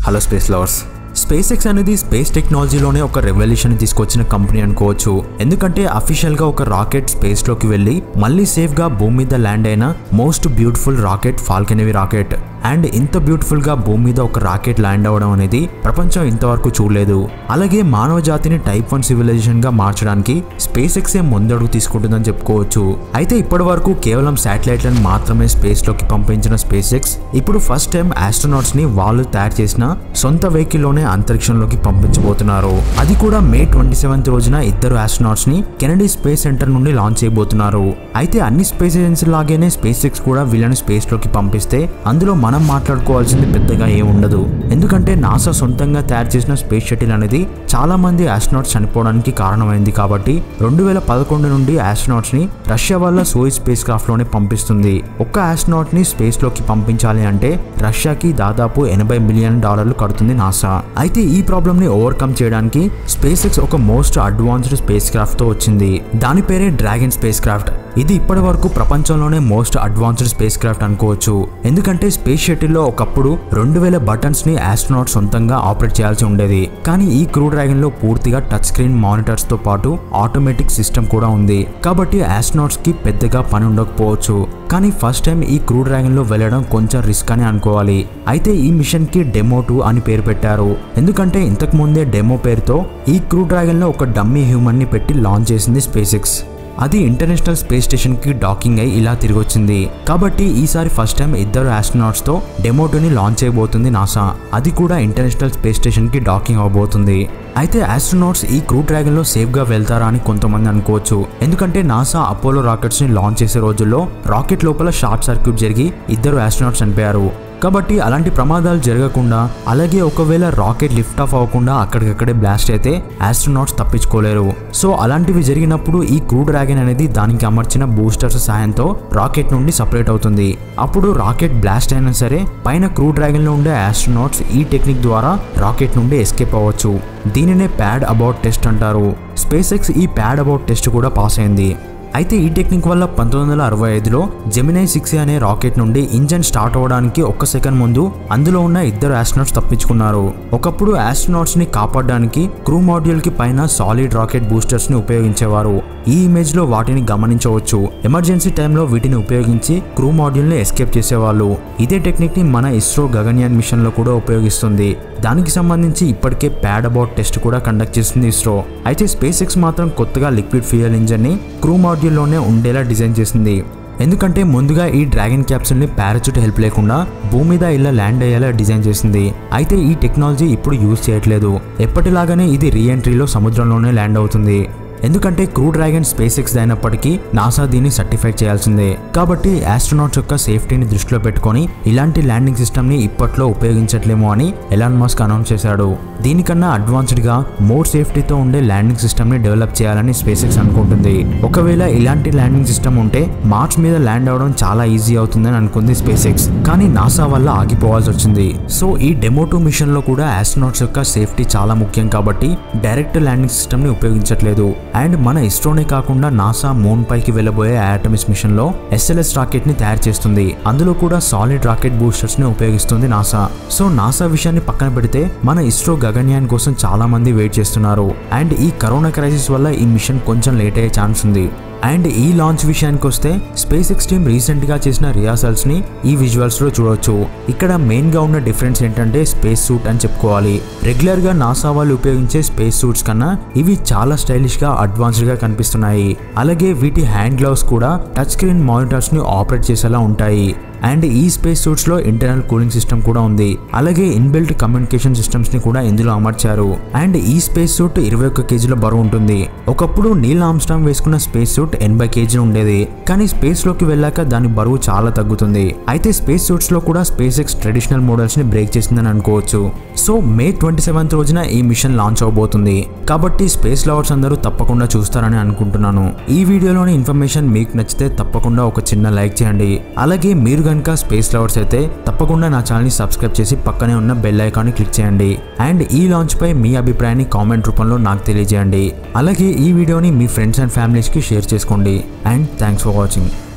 hello space lovers Space X అనేది space టెక్నాలజీలోనే ఒక రెవల్యూషన్ తీసుకొచ్చిన కంపెనీ అనుకోవచ్చు ఎందుకంటే అఫీషియల్గా ఒక రాకెట్ స్పేస్లోకి వెళ్ళి మళ్ళీ సేఫ్గా భూమి మీద ల్యాండ్ అయిన most beautiful rocket Falcon Heavy rocket and ఇంత బ్యూటిఫుల్గా భూమి మీద ఒక రాకెట్ ల్యాండ్ అవ్వడం అనేది ప్రపంచం ఇంతవరకు చూడలేదు అలాగే మానవ జాతిని టైప్ వన్ సివిలైజేషన్గా మార్చడానికి స్పేస్ ఎక్సే ముందడుగు తీసుకుంటుందని చెప్పుకోవచ్చు అయితే ఇప్పటి వరకు కేవలం శాటిలైట్లను మాత్రమే స్పేస్లోకి పంపించిన స్పేస్ ఎక్స్ ఇప్పుడు ఫస్ట్ టైం ఆస్ట్రోనాట్స్ని వాళ్ళు తయారు చేసిన సొంత వెహికల్లోనే అంతరిక్షంలోకి పంపించబోతున్నారు అది కూడా మే ట్వంటీ సెవెంత్ రోజున ఇద్దరు ఆస్ట్రోనాట్స్ ని కెనడీ స్పేస్ సెంటర్ నుండి లాంచ్ చేయబోతున్నారు అయితే అన్ని స్పేస్ ఏజెన్సీ లాగానే స్పేస్ ఎక్స్ కూడా వీళ్ళని స్పేస్ లోకి పంపిస్తే అందులో మనం మాట్లాడుకోవాల్సింది పెద్దగా ఏముండదు ఎందుకంటే నాసా సొంతంగా తయారు చేసిన స్పేస్ షటిల్ అనేది చాలా మంది ఆస్ట్రోనాట్స్ చనిపోవడానికి కారణమైంది కాబట్టి రెండు వేల పదకొండు నుండి ఆస్ట్రోనాట్స్ ని రష్యా వల్ల సోయి స్పేస్ క్రాఫ్ట్ లోనే పంపిస్తుంది ఒక్క ఆస్ట్రోనాట్ ని స్పేస్ లోకి పంపించాలి అంటే రష్యాకి దాదాపు ఎనభై మిలియన్ డాలర్లు కడుతుంది నాసా అయితే ఈ ప్రాబ్లమ్ ని ఓవర్కమ్ చేయడానికి స్పేస్ ఎక్స్ ఒక మోస్ట్ అడ్వాన్స్డ్ స్పేస్ క్రాఫ్ట్ తో వచ్చింది దాని పేరే డ్రాగన్ స్పేస్ క్రాఫ్ట్ ఇది ఇప్పటి వరకు ప్రపంచంలోనే మోస్ట్ అడ్వాన్స్డ్ స్పేస్ క్రాఫ్ట్ అనుకోవచ్చు ఎందుకంటే స్పేస్ షటిల్లో ఒకప్పుడు రెండు వేల బటన్స్ ని ఆస్ట్రోనాట్ సొంతంగా ఆపరేట్ చేయాల్సి ఉండేది కానీ ఈ క్రూ డ్రాగన్ లో పూర్తిగా టచ్ స్క్రీన్ మానిటర్స్ తో పాటు ఆటోమేటిక్ సిస్టమ్ కూడా ఉంది కాబట్టి ఆస్ట్రోనాట్స్ కి పెద్దగా పని ఉండకపోవచ్చు కానీ ఫస్ట్ టైం ఈ క్రూ డ్రాగన్ లో వెళ్ళడం కొంచెం రిస్క్ అని అనుకోవాలి అయితే ఈ మిషన్ కి డెమో టూ అని పేరు పెట్టారు ఎందుకంటే ఇంతకు ముందే డెమో పేరుతో ఈ క్రూ డ్రాగన్ లో ఒక డమ్మీ హ్యూమన్ ని పెట్టి లాంచ్ చేసింది స్పేస్ ఎక్స్ అది ఇంటర్నేషనల్ స్పేస్ స్టేషన్ కి డాకింగ్ అయి ఇలా తిరిగి వచ్చింది కాబట్టి ఈసారి ఫస్ట్ టైం ఇద్దరు ఆస్ట్రోనాట్స్ తో డెమోటోని లాంచ్ చేయబోతుంది నాసా అది కూడా ఇంటర్నేషనల్ స్పేస్ స్టేషన్ కి డాకింగ్ అవబోతుంది అయితే ఆస్ట్రోనాట్స్ ఈ క్రూ డ్రాగన్ లో సేఫ్ గా వెళ్తారా అని కొంతమంది అనుకోవచ్చు ఎందుకంటే నాసా అపోలో రాకెట్స్ ని లాంచ్ చేసే రోజుల్లో రాకెట్ లోపల షార్ట్ సర్క్యూట్ జరిగి ఇద్దరు ఆస్ట్రోనాట్స్ చనిపోయారు కాబట్టి అలాంటి ప్రమాదాలు జరగకుండా అలాగే ఒకవేళ రాకెట్ లిఫ్ట్ ఆఫ్ అవ్వకుండా అక్కడికక్కడే బ్లాస్ట్ అయితే ఆస్ట్రోనాట్స్ తప్పించుకోలేరు సో అలాంటివి జరిగినప్పుడు ఈ క్రూ డ్రాగన్ అనేది దానికి అమర్చిన బూస్టర్స్ సహాయంతో రాకెట్ నుండి సపరేట్ అవుతుంది అప్పుడు రాకెట్ బ్లాస్ట్ అయినా సరే పైన క్రూ డ్రాగన్ లో ఉండే ఆస్ట్రోనాట్స్ ఈ టెక్నిక్ ద్వారా రాకెట్ నుండి ఎస్కేప్ అవ్వచ్చు దీనినే ప్యాడ్ అబౌట్ టెస్ట్ అంటారు స్పేస్ ఎక్స్ ఈ ప్యాడ్ అబౌట్ టెస్ట్ కూడా పాస్ అయింది అయితే ఈ టెక్నిక్ వల్ల పంతొమ్మిది వందల అరవై ఐదులో జెమినై సిక్స్ అనే రాకెట్ నుండి ఇంజన్ స్టార్ట్ అవ్వడానికి ఒక్క సెకండ్ ముందు అందులో ఉన్న ఇద్దరు ఆస్ట్రోనాట్స్ తప్పించుకున్నారు ఒకప్పుడు ఆస్ట్రోనాట్స్ ని కాపాడడానికి క్రూ మాడ్యూల్ కి పైన సాలిడ్ రాకెట్ బూస్టర్స్ ని ఉపయోగించేవారు ఈ ఇమేజ్ లో వాటిని గమనించవచ్చు ఎమర్జెన్సీ టైంలో వీటిని ఉపయోగించి క్రూ మాడ్యూల్ ని ఎస్కేప్ చేసేవాళ్ళు ఇదే టెక్నిక్ ని మన ఇస్రో గగన్యాన్ మిషన్ లో కూడా ఉపయోగిస్తుంది దానికి సంబంధించి ఇప్పటికే ప్యాడ్ అబౌట్ టెస్ట్ కూడా కండక్ట్ చేస్తుంది ఇస్రో అయితే స్పేస్ ఎక్స్ మాత్రం కొత్తగా లిక్విడ్ ఫ్యూయల్ ఇంజన్ ని క్రూ మాడ్యూల్లోనే ఉండేలా డిజైన్ చేసింది ఎందుకంటే ముందుగా ఈ డ్రాగన్ క్యాప్సూల్ని పారాచూట్ హెల్ప్ లేకుండా భూమి మీద ఇలా ల్యాండ్ అయ్యేలా డిజైన్ చేసింది అయితే ఈ టెక్నాలజీ ఇప్పుడు యూజ్ చేయట్లేదు ఎప్పటిలాగానే ఇది రీఎంట్రీలో సముద్రంలోనే ల్యాండ్ అవుతుంది ఎందుకంటే క్రూ డ్రాగన్ స్పేస్ ఎక్స్ అయినప్పటికీ నాసా దీన్ని సర్టిఫై చేయాల్సిందే కాబట్టి ఆస్ట్రోనాట్స్ యొక్క సేఫ్టీని దృష్టిలో పెట్టుకొని ఇలాంటి ల్యాండింగ్ సిస్టమ్ ని ఇప్పట్లో ఉపయోగించట్లేమో అని ఎలాన్ మస్క్ అనౌన్స్ చేశాడు దీనికన్నా అడ్వాన్స్డ్ గా మోర్ సేఫ్టీతో ఉండే ల్యాండింగ్ సిస్టమ్ ని డెవలప్ చేయాలని స్పేస్ ఎక్స్ అనుకుంటుంది ఒకవేళ ఇలాంటి ల్యాండింగ్ సిస్టమ్ ఉంటే మార్చ్ మీద ల్యాండ్ అవడం చాలా ఈజీ అవుతుందని అనుకుంది స్పేస్ ఎక్స్ కానీ నాసా వల్ల ఆగిపోవాల్సి వచ్చింది సో ఈ డెమో టూ మిషన్ లో కూడా ఆస్ట్రోనాట్స్ యొక్క సేఫ్టీ చాలా ముఖ్యం కాబట్టి డైరెక్ట్ ల్యాండింగ్ సిస్టమ్ ని ఉపయోగించట్లేదు అండ్ మన ఇస్రోనే కాకుండా నాసా మూన్ పైకి వెళ్ళబోయే ఆటమిస్ మిషన్ లో ఎస్ఎల్ఎస్ రాకెట్ ని తయారు చేస్తుంది అందులో కూడా సాలిడ్ రాకెట్ బూస్టర్స్ ని ఉపయోగిస్తుంది నాసా సో నాసా విషయాన్ని పక్కన పెడితే మన ఇస్రో గగన్యాన్ కోసం చాలా మంది వెయిట్ చేస్తున్నారు అండ్ ఈ కరోనా క్రైసిస్ వల్ల ఈ మిషన్ కొంచెం లేట్ అయ్యే ఛాన్స్ ఉంది అండ్ ఈ లాంచ్ విషయానికి వస్తే స్పేస్ ఎక్స్ టీమ్ రీసెంట్ గా చేసిన రిహార్సల్స్ ని ఈ విజువల్స్ లో చూడొచ్చు ఇక్కడ మెయిన్ గా ఉన్న డిఫరెన్స్ ఏంటంటే స్పేస్ సూట్ అని చెప్పుకోవాలి రెగ్యులర్ గా నాసా వాళ్ళు ఉపయోగించే స్పేస్ సూట్స్ కన్నా ఇవి చాలా స్టైలిష్ గా అడ్వాన్స్డ్ గా కనిపిస్తున్నాయి అలాగే వీటి హ్యాండ్ గ్లౌస్ కూడా టచ్ స్క్రీన్ మానిటర్స్ ని ఆపరేట్ చేసేలా ఉంటాయి అండ్ ఈ స్పేస్ సూట్స్ లో ఇంటర్నల్ కూలింగ్ సిస్టమ్ కూడా ఉంది అలాగే ఇన్బిల్ట్ కమ్యూనికేషన్ సిస్టమ్స్ ని కూడా ఇందులో అమర్చారు అండ్ ఈ స్పేస్ సూట్ ఇరవై ఒక్క కేజీల బరువు ఉంటుంది ఒకప్పుడు నీల్ ఆమ్స్టాంగ్ వేసుకున్న స్పేస్ సూట్ ఎనభై కేజీలు ఉండేది కానీ స్పేస్ లోకి వెళ్ళాక దాని బరువు చాలా తగ్గుతుంది అయితే స్పేస్ సూట్స్ లో కూడా స్పేస్ ఎక్స్ ట్రెడిషనల్ మోడల్స్ ని బ్రేక్ చేసిందని అనుకోవచ్చు సో మే ట్వంటీ సెవెంత్ రోజున ఈ మిషన్ లాంచ్ అవబోతుంది కాబట్టి స్పేస్ లవర్స్ అందరూ తప్పకుండా చూస్తారని అనుకుంటున్నాను ఈ వీడియోలోని ఇన్ఫర్మేషన్ మీకు నచ్చితే తప్పకుండా ఒక చిన్న లైక్ చేయండి అలాగే మీరు కనుక స్పేస్ లవర్స్ అయితే తప్పకుండా నా ఛానల్ని సబ్స్క్రైబ్ చేసి పక్కనే ఉన్న బెల్ ఐకాన్ని క్లిక్ చేయండి అండ్ ఈ లాంచ్ పై మీ అభిప్రాయాన్ని కామెంట్ రూపంలో నాకు తెలియజేయండి అలాగే ఈ వీడియోని మీ ఫ్రెండ్స్ అండ్ ఫ్యామిలీస్కి షేర్ చేసుకోండి అండ్ థ్యాంక్స్ ఫర్ వాచింగ్